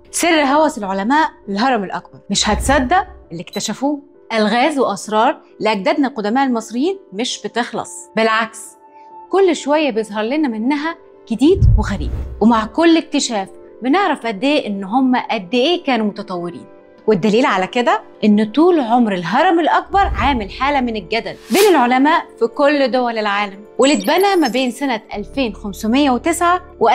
سر هوس العلماء للهرم الأكبر مش هتصدق اللي اكتشفوه ألغاز وأسرار لأجدادنا القدماء المصريين مش بتخلص بالعكس كل شوية بيظهر لنا منها جديد وغريب ومع كل اكتشاف بنعرف قد ايه ان هم قد ايه كانوا متطورين والدليل على كده ان طول عمر الهرم الاكبر عامل حاله من الجدل بين العلماء في كل دول العالم واللي اتبنى ما بين سنه 2509 و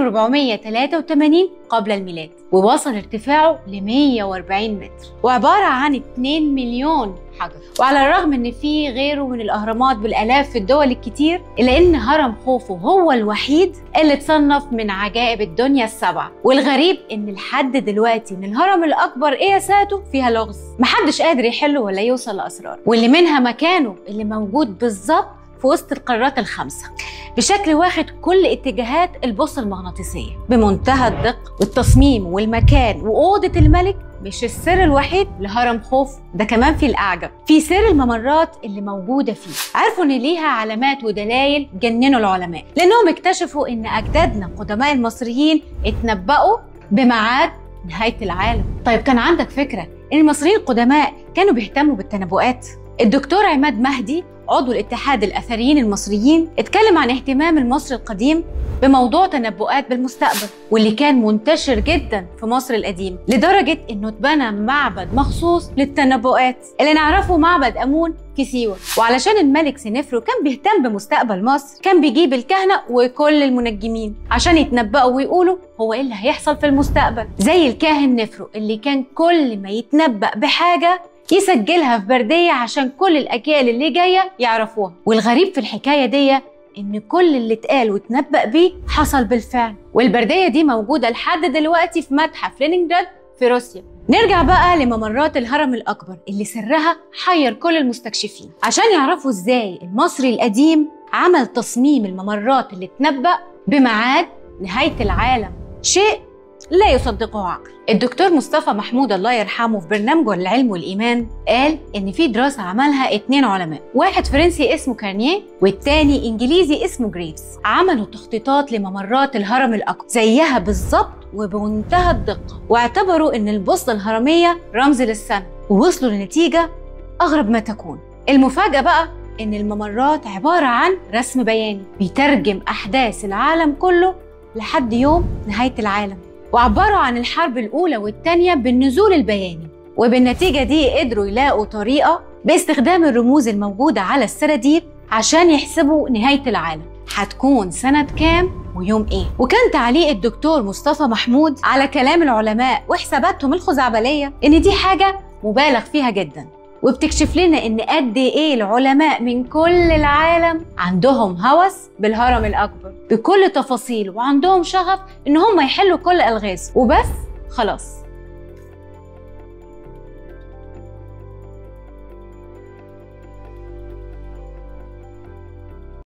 2483 قبل الميلاد ووصل ارتفاعه ل 140 متر وعباره عن 2 مليون حجر وعلى الرغم ان في غيره من الاهرامات بالالاف في الدول الكتير الا ان هرم خوفو هو الوحيد اللي اتصنف من عجائب الدنيا السبع والغريب ان لحد دلوقتي ان الهرم الاكبر قياساته فيها لغز محدش قادر يحله ولا يوصل لاسرار واللي منها مكانه اللي موجود بالظبط في وسط القارات الخمسه بشكل واخد كل اتجاهات البوصله المغناطيسيه بمنتهى الدقه والتصميم والمكان واوضه الملك مش السر الوحيد لهرم خوف ده كمان في الأعجب في سر الممرات اللي موجودة فيه عرفوا إن ليها علامات ودلائل جننوا العلماء لأنهم اكتشفوا إن أجدادنا قدماء المصريين اتنبأوا بميعاد نهاية العالم طيب كان عندك فكرة إن المصريين القدماء كانوا بيهتموا بالتنبؤات الدكتور عماد مهدي عضو الاتحاد الأثريين المصريين اتكلم عن اهتمام المصري القديم بموضوع تنبؤات بالمستقبل واللي كان منتشر جدا في مصر القديم لدرجة انه اتبنى معبد مخصوص للتنبؤات اللي نعرفه معبد امون في سيوة وعلشان الملك سنفرو كان بيهتم بمستقبل مصر كان بيجيب الكهنة وكل المنجمين عشان يتنبأوا ويقولوا هو ايه اللي هيحصل في المستقبل زي الكاهن نفرو اللي كان كل ما يتنبأ بحاجة يسجلها في بردية عشان كل الأجيال اللي جاية يعرفوها والغريب في الحكاية دي إن كل اللي اتقال واتنبأ بيه حصل بالفعل والبردية دي موجودة لحد دلوقتي في متحف لينينجراد في روسيا نرجع بقى لممرات الهرم الأكبر اللي سرها حير كل المستكشفين عشان يعرفوا إزاي المصري القديم عمل تصميم الممرات اللي اتنبأ بميعاد نهاية العالم شيء لا يصدقه عقل الدكتور مصطفى محمود الله يرحمه في برنامجه العلم والإيمان قال إن في دراسة عملها اتنين علماء واحد فرنسي اسمه كارنيه والتاني إنجليزي اسمه جريفز عملوا تخطيطات لممرات الهرم الأكبر زيها بالظبط وبمنتهى الدقة واعتبروا إن البوصلة الهرمية رمز للسنة ووصلوا لنتيجة أغرب ما تكون المفاجأة بقى إن الممرات عبارة عن رسم بياني بيترجم أحداث العالم كله لحد يوم نهاية العالم وعبروا عن الحرب الأولى والثانية بالنزول البياني وبالنتيجة دي قدروا يلاقوا طريقة باستخدام الرموز الموجودة على السراديب عشان يحسبوا نهاية العالم هتكون سنة كام ويوم ايه وكان تعليق الدكتور مصطفى محمود على كلام العلماء وحساباتهم الخزعبلية ان دي حاجة مبالغ فيها جدا وبتكشف لنا ان قد ايه العلماء من كل العالم عندهم هوس بالهرم الاكبر بكل تفاصيله وعندهم شغف ان هم يحلوا كل الغاز وبس خلاص